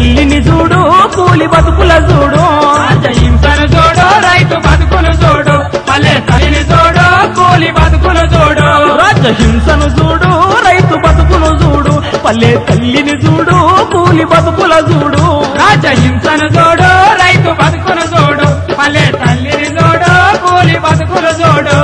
తల్లిని చూడు కూలి బతుకుల చూడు హింసను చూడు రైతు బతుకును చూడు పల్లె తల్లిని చూడు కూలి బతుకును చూడు రాజహింసను చూడు రైతు బతుకును చూడు పల్లె తల్లిని చూడు కూలి బతుకుల చూడు రాజహింసను చూడు రైతు బతుకును చూడు పల్లె తల్లిని చూడు కూలి బతుకును చూడు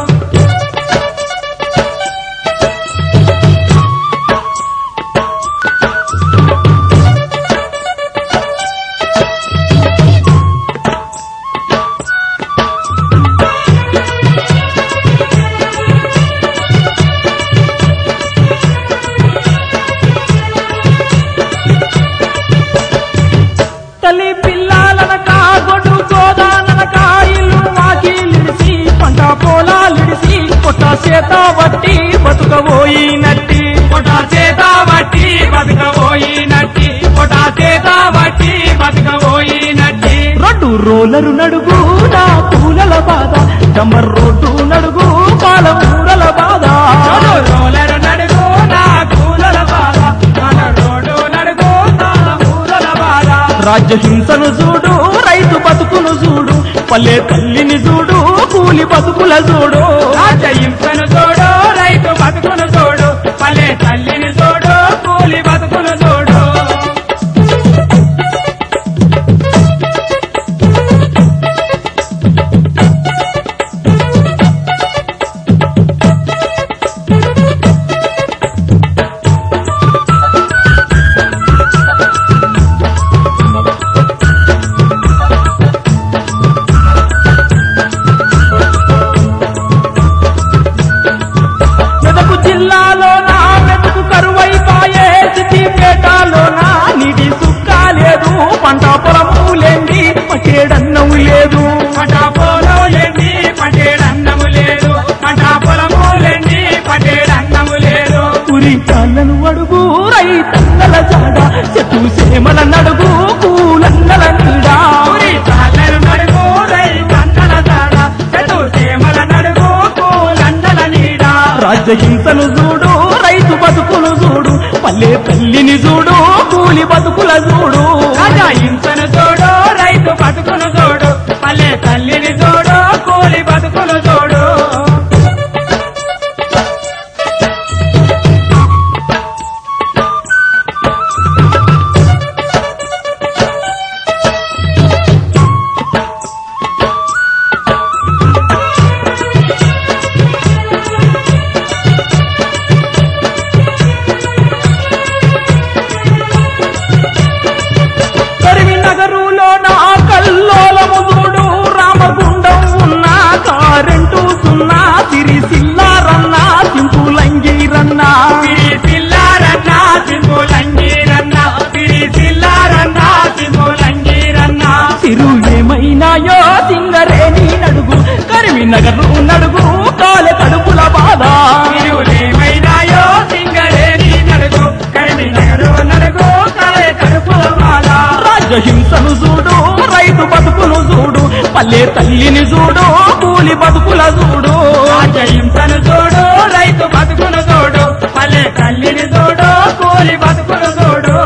తల్లి పిల్లాలనక గొడ్డు గోదాననక ఇల్లు వాకిలిడిసి పంట పొలాలిడిసి పొట్ట చేత వట్టి బతుకబోయినట్టి పొటా చేత బట్టి బతుకబోయినట్టి పొటా చేత బట్టి బతుకబోయినట్టి రోడ్డు రోలరు నడుగు నా పూలల బాధ డమ్మర్ రోడ్డు నడుగు పాలమూరల బాధ రోడ్డు రోలరు నడుగు నా కూలల బాధ మన రోడ్డు నడుగు నా ఊరల బాధ రాజ్యహింసను చూడు రైతు బతుకును చూడు పల్లె తల్లిని చూడు కూలి బతుకుల చూడు రాజహింసను చూడు రైతు బతుకును చూడు పల్లె తల్లిని చూడు కూలి బతుకును చూడు మెదకు జిల్లాలో నా మెదకు కరువైపాయే సిద్దిపేటలో నా నీటి సుక్క లేదు పంట పొలము లేండి పచేడన్నం లేదు పటా పొలములేండి పటేడన్నము లేదు పటా పొలములేండి పటేడన్నము లేదు ఉరి కాళ్ళను అడుగు రైతన్నల జాడ చెట్టు సేమల నడుగు కూలన్నల నీడా ఊరి తాళ్ళను నడుగు రైతన్నల దాడ చెట్టు చేమల నడుగు కూలండల నీడ రాజ్యహింసను చూడు రైతు బతుకును చూడు పల్లె తల్లిని చూడు కూలి బతుకుల చూడు రాజా హింసను చూడు రైతు బతుకును చూడు పల్లె తల్లిని చూడు కూలి బతుకును చూడు కరీంనగరులో నా కల్లోలము చూడు రామగుండం ఉన్న కారెంటు సున్నా సిరిసిల్లారన్న సింపులంగిరన్నా పిరి సిల్లారన్న సింపులంగీరన్న పిరి సిల్లారన్న సింపులంగీరన్న సిరు ఏమైనాయో సింగరేణి నడుగు కరీంనగరు నడుగు కాలె కడుపుల బాధ తిరులేమైనాయో సింగరేణి నడుగు కరిమి నగరు నడుగు కలే కడుపుల బాధ రాజ్యహింసను చూడు రైతు బతుకును చూడు పల్లె తల్లిని చూడు కూలి బతుకుల చూడు రాజహింసను చూడు రైతు బతుకును చూడు పల్లె తల్లిని చూడు కూలి బతుకును చూడు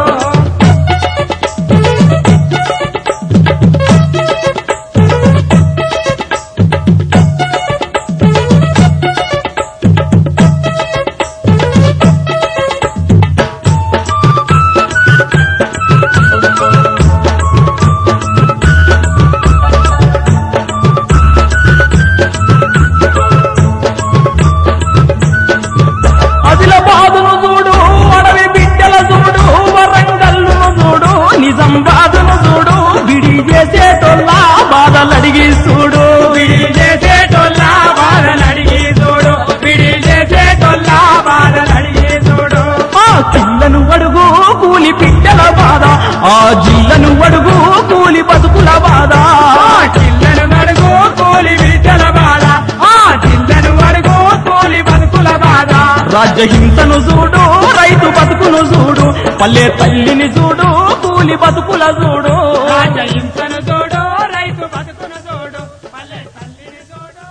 ఆదిలాబాదును చూడు అడవి బిడ్డల చూడు వరంగల్లును చూడు నిజామాబాదును చూడు బిడి చేసేటోళ్ళ బాధలు అడిగి చూడు విడి చేసేటోళ్ళ బాధలు అడిగి చూడు విడి చేసేటోళ్ళ బాధలు అడిగి చూడు ఆ జిల్లను అడుగు కూలి బిడ్డల బాధ ఆ జిల్లను అడుగు కూలి బతుకుల బాధ ఆ చిల్లను నడుగు కూలి విద్యల బాధ ఆ చిల్లను అడుగు కూలి బతుకుల బాధ రాజ్యహింసను చూడు రైతు బతుకును చూడు పల్లె తల్లిని చూడు కూలి బతుకుల చూడు రాజహింసను చూడు రైతు బతుకును చూడు పల్లె తల్లిని చూడు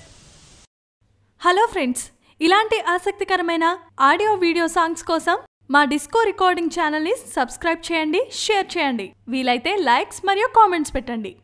హలో ఫ్రెండ్స్ ఇలాంటి ఆసక్తికరమైన ఆడియో వీడియో సాంగ్స్ కోసం మా డిస్కో రికార్డింగ్ ఛానల్ని సబ్స్క్రైబ్ చేయండి షేర్ చేయండి వీలైతే లైక్స్ మరియు కామెంట్స్ పెట్టండి